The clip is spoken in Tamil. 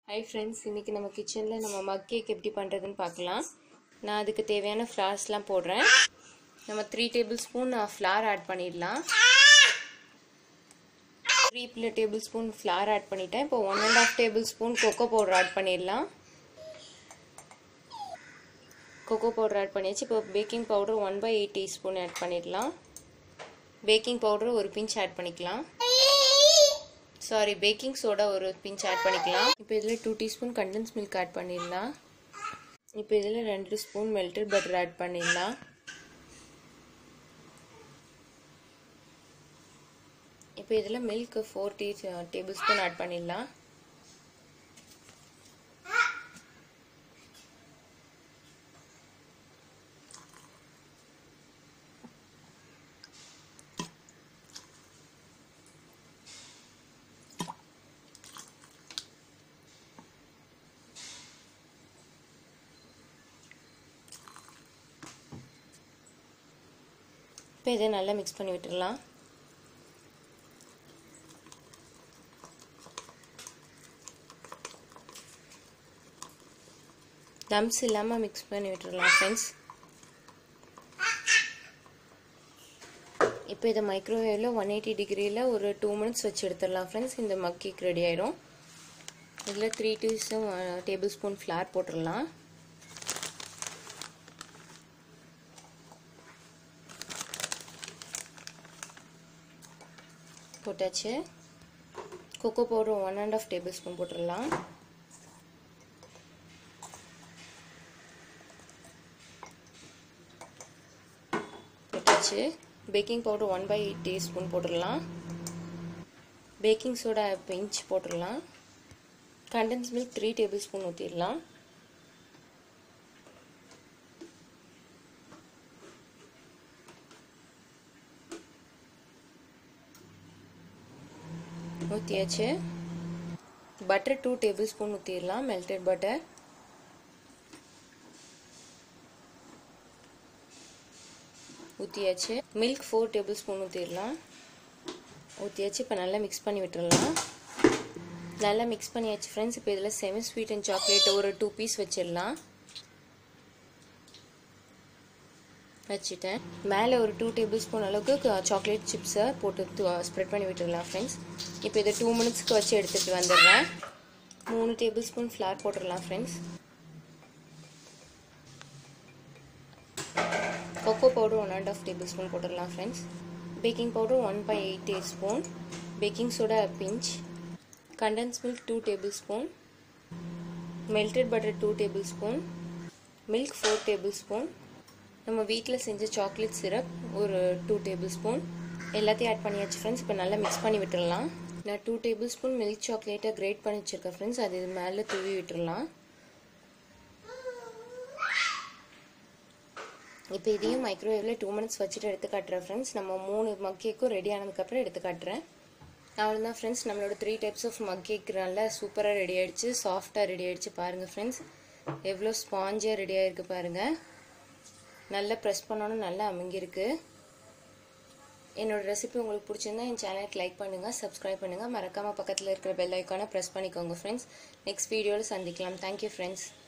ஹை ஃப்ரெண்ட்ஸ் இன்றைக்கி நம்ம கிச்சனில் நம்ம மக் கேக் எப்படி பண்ணுறதுன்னு பார்க்கலாம் நான் அதுக்கு தேவையான ஃப்ளார்ஸ்லாம் போடுறேன் நம்ம three tablespoon flour add பண்ணிடலாம் த்ரீ பிள்ளை டேபிள் ஸ்பூன் ஃப்ளார் ஆட் பண்ணிட்டேன் இப்போ one and half tablespoon cocoa powder add பண்ணிடலாம் கொக்கோ பவுடர் ஆட் பண்ணியாச்சு இப்போ baking powder one by eight teaspoon add பண்ணிடலாம் பேக்கிங் பவுடர் ஒரு பிஞ்ச் ஆட் பண்ணிக்கலாம் சாரி பேக்கிங் சோடா ஒரு பிஞ்ச் ஆட் பண்ணிக்கலாம் இப்போ இதில் two teaspoon condense milk add பண்ணிடலாம் இப்போ இதில் ரெண்டு ஸ்பூன் மெல்டட் பட்டர் ஆட் பண்ணிடலாம் இப்போ இதில் milk four tea tablespoon add பண்ணிடலாம் இப்போ இதை நல்லா மிக்ஸ் பண்ணி விட்டுடலாம் லம்ஸ் இல்லாமல் மிக்ஸ் பண்ணி விட்டுடலாம் ஃப்ரெண்ட்ஸ் இப்போ இதை மைக்ரோவேவில் ஒன் எயிட்டி டிகிரியில் ஒரு டூ மினிட்ஸ் வச்சு எடுத்துடலாம் ஃப்ரெண்ட்ஸ் இந்த மக் கேக் ரெடி ஆயிடும் இதில் three teaspoon tablespoon flour போட்டுடலாம் போட்டாச்சு cocoa powder one and half tablespoon போட்டுடலாம் போட்டாச்சு baking powder one by eight teaspoon போட்டுடலாம் பேக்கிங் சோடா பிஞ்ச் போட்டுடலாம் condense milk three tablespoon ஊற்றிடலாம் ஊற்றியாச்சு பட்டர் டூ டேபிள் ஸ்பூன் ஊற்றிடலாம் மெல்டட் பட்டர் ஊற்றியாச்சு மில்க் ஃபோர் டேபிள் ஸ்பூன் ஊற்றிடலாம் ஊற்றியாச்சு இப்போ நல்லா மிக்ஸ் பண்ணி விட்டுடலாம் நல்லா மிக்ஸ் பண்ணியாச்சு ஃப்ரெண்ட்ஸ் இப்போ இதில் செமி ஸ்வீட் அண்ட் சாக்லேட் ஒரு டூ பீஸ் வச்சிடலாம் வச்சுட்டேன் மேலே ஒரு டூ டேபிள் ஸ்பூன் அளவுக்கு சாக்லேட் சிப்ஸை போட்டு ஸ்ப்ரெட் பண்ணி விட்டுடலாம் ஃப்ரெண்ட்ஸ் இப்போ இதை டூ மினிட்ஸ்க்கு வச்சு எடுத்துகிட்டு வந்துடுறேன் மூணு டேபிள் ஸ்பூன் ஃப்ளார் போட்டுடலாம் friends cocoa powder one and half tablespoon போட்டுடலாம் friends baking powder one by eight tablespoon baking soda pinch condense milk two tablespoon melted butter two tablespoon milk four tablespoon நம்ம வீட்டில் செஞ்ச சாக்லேட் சிரப் ஒரு டூ டேபிள் ஸ்பூன் எல்லாத்தையும் ஆட் பண்ணியாச்சு ஃப்ரெண்ட்ஸ் இப்போ நல்லா மிக்ஸ் பண்ணி விட்டுடலாம் நான் டூ டேபிள் ஸ்பூன் மில்க் சாக்லேட்டை கிரேட் பண்ணி வச்சுருக்கேன் ஃப்ரெண்ட்ஸ் அது இது மேலே தூவி விட்டுடலாம் இப்போ இதையும் மைக்ரோவேவில் டூ மினிட்ஸ் வச்சுட்டு எடுத்து காட்டுறேன் ஃப்ரெண்ட்ஸ் நம்ம மூணு மக் கேக்கும் ரெடி ஆனதுக்கப்புறம் எடுத்து காட்டுறேன் அவ்வளோதான் ஃப்ரெண்ட்ஸ் நம்மளோட three types of mug cake நல்லா சூப்பராக ரெடி ஆகிடுச்சு சாஃப்டாக ரெடி ஆகிடுச்சு பாருங்கள் ஃப்ரெண்ட்ஸ் எவ்வளோ ஸ்பாஞ்சாக ரெடி ஆகிருக்கு பாருங்கள் நல்லா ப்ரெஸ் பண்ணோன்னு நல்லா அமைங்கிருக்கு என்னோட ரெசிபி உங்களுக்கு பிடிச்சிருந்தா என் சேனலுக்கு லைக் பண்ணுங்கள் சப்ஸ்கிரைப் பண்ணுங்கள் மறக்காமல் பக்கத்தில் இருக்கிற பெல் ஐக்கானை ப்ரெஸ் பண்ணிக்கோங்க ஃப்ரெண்ட்ஸ் நெக்ஸ்ட் வீடியோவில் சந்திக்கலாம் தேங்க்யூ ஃப்ரெண்ட்ஸ்